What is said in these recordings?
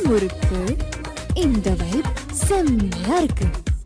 முறுக்கு இந்த வைப் செம்மையா இருக்கு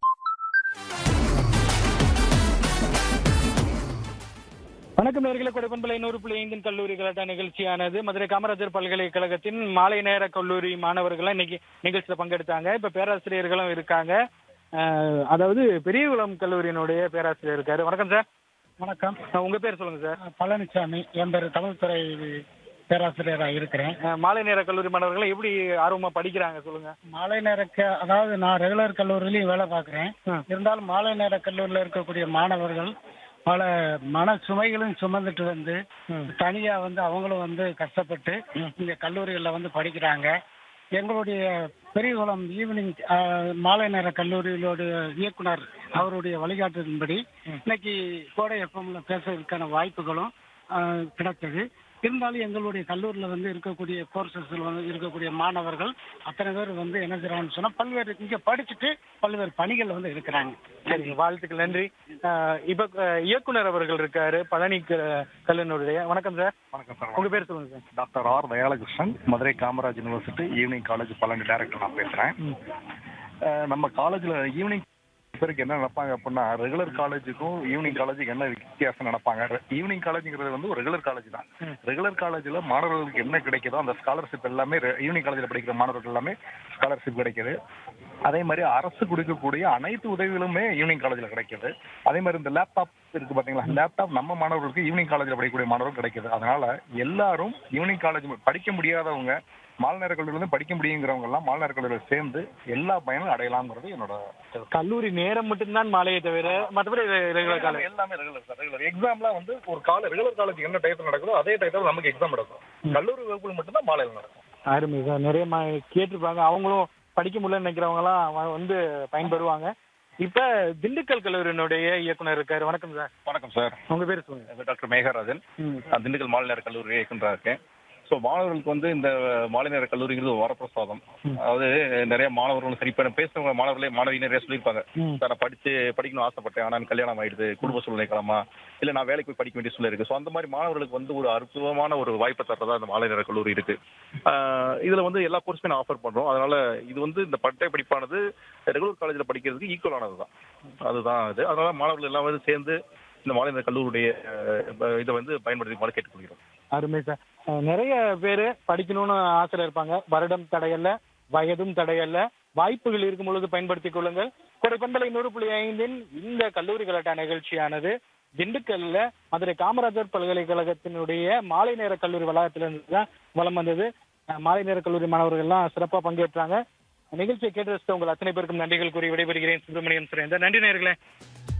வணக்கம் நேர்களை கொடைப்பண்பலை நூறு புள்ளி ஐந்தின் கல்லூரி கலாட்டா நிகழ்ச்சியானது மதுரை காமராஜர் பல்கலைக்கழகத்தின் மாலை நேர கல்லூரி மாணவர்கள் இன்னைக்கு நிகழ்ச்சியில் பங்கெடுத்தாங்க இப்ப பேராசிரியர்களும் இருக்காங்க அஹ், அதாவது பெரியகுளம் கல்லூரியினுடைய பேராசிரியர் இருக்காரு வணக்கம் சார் வணக்கம் அஹ், உங்க பேர் சொல்லுங்க சார் பழனிசாமி என் பேர் தமிழ்துறை பேராசிரியராக இருக்கிறேன் அஹ், மாலை நேர கல்லூரி மாணவர்கள் எப்படி ஆர்வமா படிக்கிறாங்க சொல்லுங்க மாலை நேரக்க அதாவது நான் ரெகுலர் கல்லூரிலையும் வேலை பார்க்குறேன் ஆ. இருந்தாலும் மாலை நேர கல்லூரியில் இருக்கக்கூடிய மாணவர்கள் பல மன சுமைகளும் சுமந்துட்டு வந்து தனியா வந்து அவங்களும் வந்து கஷ்டப்பட்டு இங்க கல்லூரிகளில் வந்து படிக்கிறாங்க எங்களுடைய பெரியகுளம் ஈவினிங் ஆ, மாலை நேர கல்லூரியிலோட இயக்குனர் அவருடைய வழிகாட்டுதலின்படி இன்னைக்கு கோடை எஃப்எம்ல பேசுறதுக்கான வாய்ப்புகளும் ஆ, கிடைத்தது இருந்தாலும் எங்களுடைய கல்லூரியில் வந்து இருக்கக்கூடிய கோர்சஸில் வந்து இருக்கக்கூடிய மாணவர்கள் அத்தனை பேர் வந்து என்ன செய்றாங்கன்னு சொன்னா பல்வேறு இங்க படிச்சுட்டு பல்வேறு பணிகள் வந்து இருக்கிறாங்க சரிங்க வாழ்த்துக்கள் நன்றி அஹ், இப்ப அஹ், இயக்குனர் அவர்கள் இருக்காரு பழனி க- கல்லூரியினுடைய வணக்கம் சார் வணக்கம் சார் உங்க பேர் சொல்லுங்க sir doctor R Dayalakrishnan Madurai Kamaraj university evening college Palani director நான் பேசுறேன் அஹ் நம்ம காலேஜ்ல ஈவினிங் பேருக்கு என்ன நினைப்பாங்க அப்படின்னா ரெகுலர் காலேஜுக்கும் ஈவினிங் காலேஜுக்கு என்ன வித்தியாசம் நினைப்பாங்க ஈவினிங் காலேஜுங்கிறது வந்து ஒரு ரெகுலர் காலேஜ் தான் ரெகுலர் காலேஜ்ல மாணவர்களுக்கு என்ன கிடைக்குதோ அந்த ஸ்காலர்ஷிப் எல்லாமே ஈவினிங் காலேஜ்ல படிக்கிற மாணவர்கள் எல்லாமே ஸ்காலர்ஷிப் கிடைக்குது அதே மாதிரி அரசு கொடுக்கக்கூடிய அனைத்து உதவிகளுமே ஈவினிங் காலேஜ்ல கிடைக்குது அதே மாதிரி இந்த லேப்டாப் இருக்கு பாத்தீங்களா லேப்டாப் நம்ம மாணவர்களுக்கு ஈவினிங் காலேஜ்ல படிக்கக்கூடிய மாணவர்கள் கிடைக்குது அதனால எல்லாரும் ஈவினிங் காலேஜ் படிக்க முடியாதவங்க மாலநேர கல்லூரியில படிக்க முடியுங்கிறவங்க எல்லாம் மாலநேர கல்லூரியில் சேர்ந்து எல்லா பயனும் அடையலாம்ங்கிறது என்னோட கல்லூரி நேரம் மட்டும்தான் மாலையை தவிர மற்றபடி ரெகுலர் காலேஜ் எல்லாமே ரெகுலர் சார் ரெகுலர் எக்ஸாம்லாம் வந்து ஒரு கால ரெகுலர் காலேஜ் என்ன டயத்தில் நடக்குதோ அதே டயத்தில் நமக்கு எக்ஸாம் நடக்கும் கல்லூரி வகுப்புகள் மட்டும்தான் மாலையில் நடக்கும் அருமை சார் நிறைய மா- கேட்டிருப்பாங்க அவங்களும் படிக்க முடியலன்னு நினைக்கிறவங்கலாம் வ- வந்து பயன்பெறுவாங்க இப்ப திண்டுக்கல் கல்லூரியினுடைய இயக்குனர் இருக்காரு வணக்கம் சார் வணக்கம் சார் உங்க பேர் சொல்லுங்க டாக்டர் மேகராஜன் நான் திண்டுக்கல் மாலை நேர கல்லூரி இயக்குனராக இருக்கேன் ஸோ மாணவர்களுக்கு வந்து இந்த மாலை நேர கல்லூரிங்கிறது ஒரு வரப்பிரசாதம் அதாவது நிறைய மாணவர்களும் சரி இப்போ பேசுறவங்க மாணவர்களே மாணவி நிறைய சொல்லியிருப்பாங்க ம். சார் நான் படிச்சு படிக்கணும்னு ஆசைப்பட்டேன் ஆனால் எனக்கு கல்யாணம் ஆயிடுது குடும்ப சூழ்நிலை காலமா இல்லை நான் வேலைக்கு போய் படிக்க வேண்டிய சூழ்நிலை இருக்கு ஸோ அந்த மாதிரி மாணவர்களுக்கு வந்து ஒரு அற்புதமான ஒரு வாய்ப்பை தர்றதா இந்த மாலை நேர கல்லூரி இருக்கு ஆஹ் இதுல வந்து எல்லா கோர்ஸுமே நான் ஆஃபர் பண்றோம் அதனால இது வந்து இந்த பட்டய படிப்பானது ரெகுலர் காலேஜ்ல படிக்கிறதுக்கு ஈக்குவலானது தான் அதுதான் இது அதனால மாணவர்கள் எல்லாம் வந்து சேர்ந்து இந்த மாலை நேர கல்லூரியுடைய அஹ், இதை வந்து பயன்படுத்தி கேட்டுக்கொள்கிறோம் அருமை சார் அஹ் நிறைய பேர் படிக்கணும்னு ஆசையில் இருப்பாங்க வருடம் தடையல்ல வயதும் தடையல்ல வாய்ப்புகள் இருக்கும் பொழுது பயன்படுத்திக் கொள்ளுங்கள் கொடைப்பண்பலை நூறு புள்ளி ஐந்தின் இந்த கல்லூரி கலாட்டா நிகழ்ச்சியானது திண்டுக்கல்ல மதுரை காமராஜர் பல்கலைக்கழகத்தினுடைய மாலை நேர கல்லூரி வளாகத்திலிருந்து தான் வலம் வந்தது அஹ் மாலை நேர கல்லூரி மாணவர்கள்லாம் சிறப்பா பங்கேற்றாங்க நிகழ்ச்சியை கேட்டு ரசித்த உங்கள் அத்தனை பேருக்கும் நன்றிகள் கூறி விடைபெறுகிறேன் சுப்பிரமணியம் சுரேந்தர் நன்றி நேர்களே